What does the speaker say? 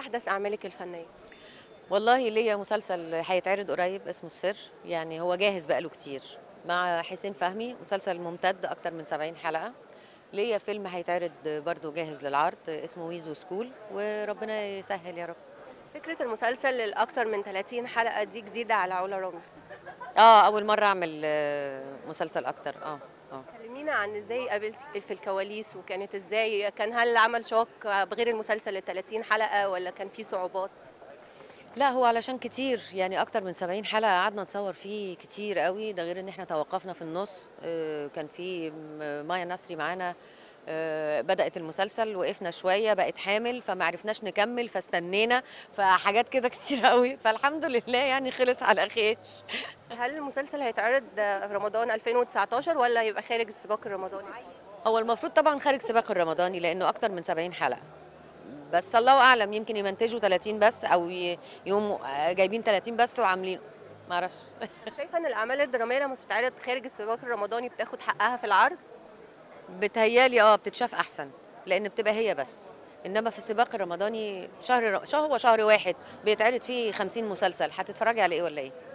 احدث اعمالك الفنيه والله ليا مسلسل هيتعرض قريب اسمه السر يعني هو جاهز بقاله كتير مع حسين فهمي مسلسل ممتد اكتر من 70 حلقه ليا فيلم هيتعرض برضو جاهز للعرض اسمه ويزو سكول وربنا يسهل يا رب فكره المسلسل الاكثر من 30 حلقه دي جديده على علا رامي اه اول مره اعمل آه، مسلسل اكتر اه اه كلمينا عن ازاي قابلتي في الكواليس وكانت ازاي كان هل العمل شاق بغير المسلسل ال 30 حلقه ولا كان في صعوبات لا هو علشان كتير يعني اكتر من 70 حلقه قعدنا نصور فيه كتير قوي ده غير ان احنا توقفنا في النص آه، كان في م- مايا نصري معانا آه، بدات المسلسل وقفنا شويه بقت حامل فما عرفناش نكمل فاستنينا فحاجات كده كتير قوي فالحمد لله يعني خلص على خير هل المسلسل هيتعرض في رمضان 2019 ولا هيبقى خارج السباق الرمضاني هو المفروض طبعا خارج سباق الرمضاني لانه اكتر من 70 حلقه بس الله اعلم يمكن يمنتجوا 30 بس او ي- يقوموا آه، جايبين 30 بس وعاملينه معرفش شايفه ان الاعمال الدراميه لما بتتعرض خارج السباق الرمضاني بتاخد حقها في العرض بتهيالي اه بتتشاف احسن لان بتبقى هي بس انما في السباق الرمضاني شهر شهر هو شهر واحد بيتعرض فيه 50 مسلسل هتتفرجي على ايه ولا ايه